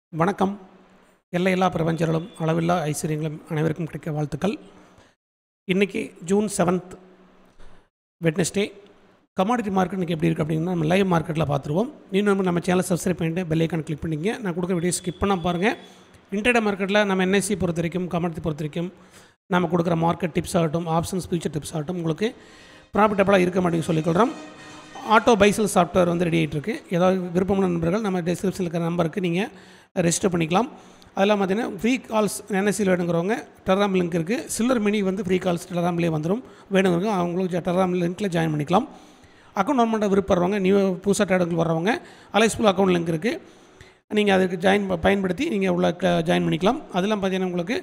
வணக்கம் எல்லையில்லா பிரபஞ்சங்களும் அளவில்லா ஐஸ்வர்யங்களும் அனைவருக்கும் கிடைக்க வாழ்த்துக்கள் இன்றைக்கி June seventh Wednesday commodity market இன்றைக்கி எப்படி இருக்குது அப்படின்னா நம்ம லைவ் மார்க்கெட்டில் பார்த்துருவோம் இன்னும் நம்ம நம்ம சேனலை சப்ஸ்கிரைப் பண்ணிட்டு பெல் ஐக்கான் கிளிக் பண்ணிங்க நான் கொடுக்குற வீடியோ ஸ்கிப் பண்ணால் பாருங்கள் இன்டர்டே மார்க்கெட்டில் நம்ம என்எஸ்சி பொறுத்த வரைக்கும் கமாடிட்டி பொறுத்த வரைக்கும் நம்ம கொடுக்குற மார்க்கெட் டிப்ஸ் ஆகட்டும் ஆப்ஷன்ஸ் ஃபியூச்சர் டிப்ஸ் ஆகட்டும் உங்களுக்கு ப்ராஃபிட்டபுளாக இருக்க மாட்டேங்குன்னு சொல்லிக்கொள்கிறோம் ஆட்டோ பைசல் சாஃப்ட்வேர் வந்து ரெடி ஆகிட்டு இருக்கு ஏதாவது விருப்பமான நண்பர்கள் நம்ம டிஸ்கிரிப்ஷனில் இருக்கிற நம்பருக்கு நீங்கள் ரெஜிஸ்டர் பண்ணிக்கலாம் அதெல்லாம் பார்த்தீங்கன்னா ஃப்ரீ கால்ஸ் என்எஸ்சியில் வேணுங்கிறவங்க டெலகிராம் லிங்க் இருக்குது சில்லர் மினி வந்து ஃப்ரீ கால்ஸ் டெலகிராம்லேயே வந்துடும் வேணுங்கிறவங்க அவங்களுக்கு டெலகிராம் லிங்க்கில் ஜாயின் பண்ணிக்கலாம் அக்கௌண்ட் நோட்மெண்ட்டை விருப்பப்படுறவங்க நியூ புதுசாக டேடுக்கு வர்றவங்க அலைஸ்புல் அக்கௌண்ட் லிங்க் இருக்குது நீங்கள் அதுக்கு ஜாயின் ப- பயன்படுத்தி நீங்கள் உள்ள ஜாயின் பண்ணிக்கலாம் அதெல்லாம் பார்த்தீங்கன்னா உங்களுக்கு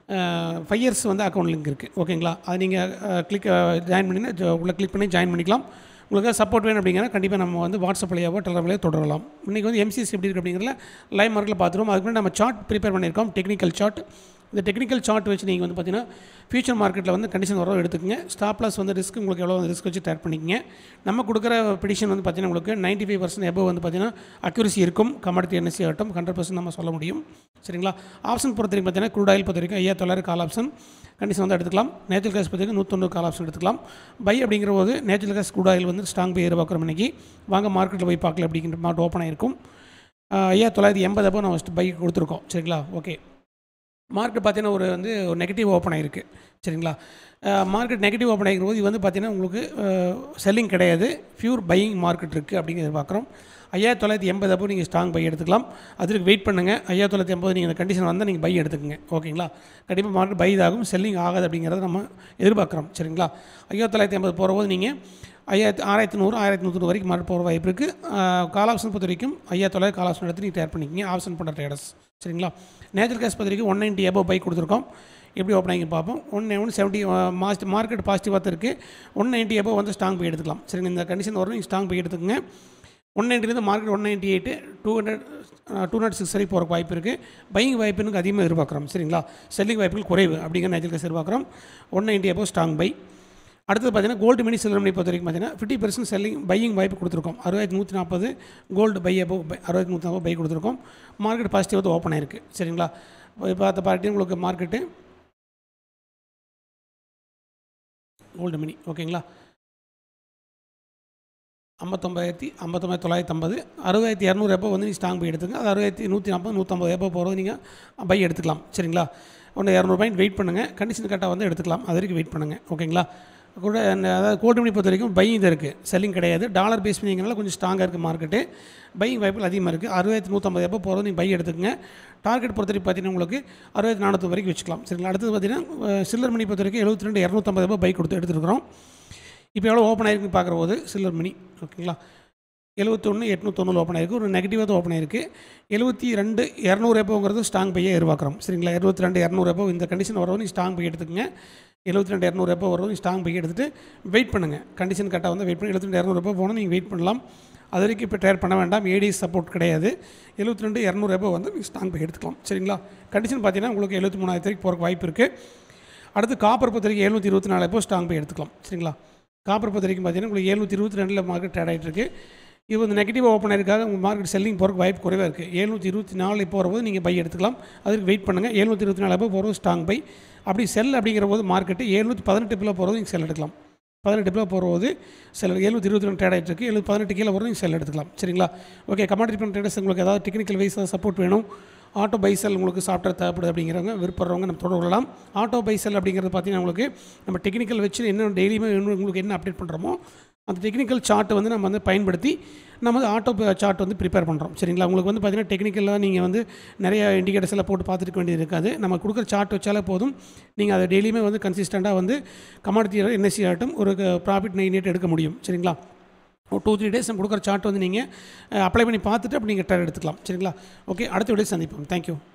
ஃபைவ் இயர்ஸ் வந்து அக்கௌண்ட் லிங்க் இருக்குது ஓகேங்களா அது நீங்கள் கிளிக் ஜாயின் பண்ணினா உள்ள கிளிக் பண்ணி ஜாயின் பண்ணிக்கலாம் உங்களுக்கு சப்போர்ட் வேணும் அப்படிங்கிற கண்டிப்பாக நம்ம வந்து வாட்ஸ்அப் வழியாவோ டெலகிராம்லேயோ தொடரலாம் இன்றைக்கி வந்து எம்சிசி எப்படி இருக்குது அப்படிங்கிறதுல லைவ் மார்க்கில் பார்த்துருவோம் அதுக்கு முன்னாடி நம்ம சார்ட் ப்ரிப்பேர் பண்ணியிருக்கோம் டெக்னிக்கல் சார்ட் இந்த டெக்னிக்கல் சார்ட் வச்சு நீங்கள் வந்து பார்த்தீங்கன்னா ஃபியூச்சர் மார்க்கெட்டில் வந்து கண்டிஷன் வர எடுத்துக்கங்க ஸ்டாப் லாஸ் வந்து ரிஸ்க் உங்களுக்கு எவ்வளோ ரிஸ்க் வச்சு ட்ராக் பண்ணிக்கங்க நம்ம கொடுக்குற ப்ரிடிஷன் வந்து பார்த்தீங்கன்னா உங்களுக்கு நைன்ட்டி ஃபைவ் பர்சன்ட் எபோவ் வந்து பார்த்தீங்கன்னா அக்யூரசி இருக்கும் கமாடிட்டி என்எஸ்சி ஆகட்டும் ஹண்ட்ரட் பர்சன்ட் நம்ம சொல்ல முடியும் சரிங்களா ஆப்ஷன் பொறுத்த வரைக்கும் பார்த்தீங்கன்னா க்ரூட் ஆயில் பொறுத்த வரைக்கும் ஐயா தொள்ளாயிரம் கால் ஆப்ஷன் கண்டிஷன் வந்து எடுத்துக்கலாம் நேச்சுரல் கேஸ் பொறுத்த வரைக்கும் நூற்றொன்று கால் ஆப்ஷன் எடுத்துக்கலாம் பை அப்படிங்கிற போது நேச்சுரல் கேஸ் க்ரூட் ஆயில் வந்து ஸ்ட்ராங் போய் பார்க்குறோம் இன்னைக்கு வாங்க மார்க்கெட்டில் போய் பார்க்கல அப்படிங்கிற மார்ட் ஓப்பன் ஆயிருக்கும் ஆஹ் ஐயா தொள்ளாயிரத்தி எண்பது அப்போ நம்ம ஃபஸ்ட்டு பை கொடுத்துருக்கோம் சரிங்களா ஓகே மார்க்கெட் பார்த்தீங்கன்னா ஒரு வந்து ஒரு நெகட்டிவ் ஓப்பன் ஆகிருக்கு சரிங்களா மார்க்கெட் நெகட்டிவ் ஓப்பன் ஆகிருக்கும் போது இது வந்து பார்த்தீங்கன்னா உங்களுக்கு செல்லிங் கிடையாது பியூர் பையிங் மார்க்கெட் இருக்குது அப்படிங்கிறத பார்க்குறோம் ஐயாயிரத்தி தொள்ளாயிரத்தி எண்பது அப்போ நீங்கள் ஸ்ட்ராங் பை எடுத்துக்கலாம் அதுக்கு வெயிட் பண்ணுங்கள் ஐயாயிரத்தி தொள்ளாயிரத்தி எண்பது நீங்கள் இந்த கண்டிஷன் வந்தால் நீங்கள் பை எடுத்துக்கங்க ஓகேங்களா கண்டிப்பாக மார்க்கெட் பை இதாகும் செல்லிங் ஆகாது அப்படிங்கிறத நம்ம எதிர்பார்க்குறோம் சரிங்களா ஐயாயிரத்தி தொள்ளாயிரத்தி எண்பது போகிறபோது நீங்கள் ஐயாயிரத்தி ஆயிரத்தி நூறு ஆயிரத்தி நூற்றி வரைக்கும் மார்க்கெட் போகிற வாய்ப்பு இருக்குது கால் ஆப்ஷன் பொறுத்த வரைக்கும் ஐயாயிரத்தி தொள்ளாயிரம் கால் ஆப்ஷன் எடுத்து நீங்கள் தயார் பண்ணிக்கிங்க ஆப்ஷன் பண்ணுற ட்ரேடர்ஸ் சரிங்களா நேச்சுரல் கேஸ் பொறுத்த வரைக்கும் ஒன் நைன்ட்டி எபோ பை கொடுத்துருக்கோம் எப்படி ஓப்பன் ஆகி பார்ப்போம் ஒன் ஒன் செவன்ட்டி மாஸ்ட் மார்க்கெட் பாசிட்டிவாக இருக்குது ஒன் நைன்ட்டி எபோ வந்து ஸ்ட்ராங் போய் எடுத்துக்கலாம் சரிங்க இந்த கண்டிஷன் வரும் நீங்கள் ஸ்ட்ராங் போய் எடுத்துக்கங்க ஒன் நைன்ட்டிலேருந்து market one ninety eight two hundred two naught six வரைக்கும் போகிற வாய்ப்பு இருக்குது பையிங் வாய்ப்புனுக்கு அதிகமாக எதிர்பார்க்குறோம் சரிங்களா செல்லிங் வாய்ப்புகள் குறைவு அப்படிங்கிற நேச்சுரல் கேஸ் எதிர்பார்க்குறோம் one ninety above strong buy அடுத்தது பார்த்தீங்கன்னா கோல்டு மினி சில்வர் மணி பொறுத்த வரைக்கும் பார்த்தீங்கன்னா ஃபிஃப்டி பர்சன்ட் செல்லிங் பையிங் வாய்ப்பு கொடுத்துருக்கோம் அறுபதாயிரத்தி நூற்றி நாற்பது கோல்டு பை அப்போ அறுபத்தி நூற்றி நாற்பது பை கொடுத்துருக்கோம் மார்க்கெட் பாசிட்டிவ் வந்து ஓப்பன் ஆயிருக்கு சரிங்களா இப்போ பார்த்த பார்ட்டி உங்களுக்கு மார்க்கெட்டு கோல்டு மினி ஓகேங்களா ஐம்பத்தொம்பதாயிரத்தி ஐம்பத்தொம்பது தொள்ளாயிரத்தி ஐம்பது அறுபதாயிரத்தி இரநூறு எப்போ வந்து நீங்கள் ஸ்ட்ராங் பை எடுத்துங்க அது அறுபதாயிரத்தி நூற்றி நாற்பது நூற்றம்பது எப்போ போகிறது நீங்கள் பை எடுத்துக்கலாம் சரிங்களா ஒன்று இரநூறு பாயிண்ட் வெயிட் பண்ணுங்கள் கண்டிஷன் கரெக்டாக வந்து எடுத்துக்கலாம் அது வரைக்கும் வெயிட் பண்ணுங்கள் ஓகேங்களா கூட அந்த அதாவது கோல்டு மணி பொறுத்த வரைக்கும் பை இது இருக்குது செல்லிங் கிடையாது டாலர் பேஸ் பண்ணிங்கனால கொஞ்சம் ஸ்ட்ராங்காக இருக்குது மார்க்கெட்டு பையிங் வாய்ப்புகள் அதிகமாக இருக்குது அறுபதாயிரத்தி நூற்றம்பது எப்போ போகிறது நீங்கள் பை எடுத்துக்கங்க டார்கெட் பொறுத்த வரைக்கும் பார்த்தீங்கன்னா உங்களுக்கு அறுபத்தி நானூறு வரைக்கும் வச்சுக்கலாம் சரிங்களா அடுத்தது பார்த்தீங்கன்னா சில்லர் மணி பொறுத்த வரைக்கும் எழுபத்தி ரெண்டு இரநூத்தம்பது எப்போ பை கொடுத்து எடுத்துருக்குறோம் இப்போ எவ்வளோ ஓப்பன் ஆயிருக்குன்னு பார்க்குற போது சில்லர் மணி ஓகேங்களா எழுபத்தொன்று எட்நூத்தொன்று ஓப்பன் ஆயிருக்கு ஒரு நெகட்டிவாக தான் ஓப்பன் ஆயிருக்கு எழுபத்தி ரெண்டு இரநூறு எப்போங்கிறது ஸ்ட்ராங் பையை எதிர்பார்க்குறோம் சரிங்களா எழுபத்தி ரெண்டு இரநூறு எப்போ இந்த கண்டிஷன் வரவும் நீங்கள் ஸ்ட்ராங் பை எடுத்துக்கங்க எழுபத்தி ரெண்டு இரநூறு எப்போ வரவும் ஸ்ட்ராங் பை எடுத்துகிட்டு வெயிட் பண்ணுங்கள் கண்டிஷன் கரெக்டாக வந்து வெயிட் பண்ணி எழுபத்தி ரெண்டு இரநூறு எப்போ போனால் நீங்கள் வெயிட் பண்ணலாம் அது வரைக்கும் இப்போ டயர் பண்ண வேண்டாம் ஏடிஎஸ் சப்போர்ட் கிடையாது எழுபத்தி ரெண்டு இரநூறு எப்போ வந்து நீங்கள் ஸ்ட்ராங் பை எடுத்துக்கலாம் சரிங்களா கண்டிஷன் பார்த்தீங்கன்னா உங்களுக்கு எழுபத்தி மூணாயிரத்து வரைக்கும் போகிறக்கு வாய்ப்பு இருக்குது அடுத்து காப்பர் பொறுத்த வரைக்கும் எழுநூற்றி இருபத்தி நாலு எப்போ ஸ்ட்ராங் பை எடுத்துக்கலாம் சரிங்களா காப்பர் பொறுத்த வரைக்கும் பார்த்தீங்கன்னா உங்களுக்கு எழுநூற்றி இருபத்தி ரெண்டில் மார்க்கெட் ட்ரேட் ஆகிட்டு இருக்கு இது வந்து நெகட்டிவ் ஓப்பன் ஆயிருக்காக உங்கள் மார்க்கெட் செல்லிங் போகிறக்கு வாய்ப்பு குறைவாக இருக்குது எழுநூற்றி இருபத்தி நாலு போகிறபோது நீங்கள் பை எடுத்துக்கலாம் அதுக்கு வெயிட் பண்ணுங்கள் எழுநூற்றி இருபத்தி நாலு எப்போ போகிறது ஸ்ட்ராங் பை அப்படி செல் அப்படிங்கிற போது மார்க்கெட்டு எழுநூற்றி பதினெட்டு பிள்ளை போகிறது நீங்கள் செல் எடுக்கலாம் பதினெட்டு பிள்ளை போகிறது செல் எழுநூற்றி இருபத்தி ரெண்டு ட்ரேட் ஆகிட்டு இருக்கு எழுபது பதினெட்டு கீழே வரும் நீங்கள் செல் எடுத்துக்கலாம் சரிங்களா ஓகே கமாடிட்டி பண்ண ட்ரேடர்ஸ் உங்களுக்கு ஏதாவது டெக்னிக்கல் வைஸாக சப்போர்ட் வேணும் ஆட்டோ பைசல் உங்களுக்கு சாஃப்ட்வேர் தேவைப்படுது அப்படிங்கிறவங்க விருப்பறவங்க நம்ம தொடர்பு கொள்ளலாம் ஆட்டோ பைசல் அப்படிங்கிறது பார்த்தீங்கன்னா உங்களுக்கு நம்ம டெக்னிக்கல் வச்சு என்ன டெய்லியுமே இன்னும் உங்களுக்கு என்ன அப்டேட் பண்ணுறோமோ அந்த டெக்னிக்கல் சார்ட்டை வந்து நம்ம வந்து பயன்படுத்தி நம்ம வந்து ஆட்டோ சார்ட் வந்து ப்ரிப்பேர் பண்ணுறோம் சரிங்களா உங்களுக்கு வந்து பார்த்தீங்கன்னா டெக்னிக்கலாக நீங்கள் வந்து நிறைய இண்டிகேட்டர்ஸ் எல்லாம் போட்டு பார்த்துருக்க வேண்டியது இருக்காது நம்ம கொடுக்குற சார்ட் வச்சாலே போதும் நீங்கள் அதை டெய்லியுமே வந்து கன்சிஸ்டண்ட்டாக வந்து கமாடிட்டி என்எஸ்சி ஆட்டும் ஒரு ப்ராஃபிட் நைன் எடுக்க முடியும் சரிங்களா ஒரு டூ த்ரீ டேஸ் நம்ம கொடுக்குற சார்ட் வந்து நீங்கள் அப்ளை பண்ணி பார்த்துட்டு அப்படி நீங்கள் டர் எடுத்துக்கலாம் சரிங்களா ஓகே அடுத்த வீடியோ சந்திப்போம் தேங்க்யூ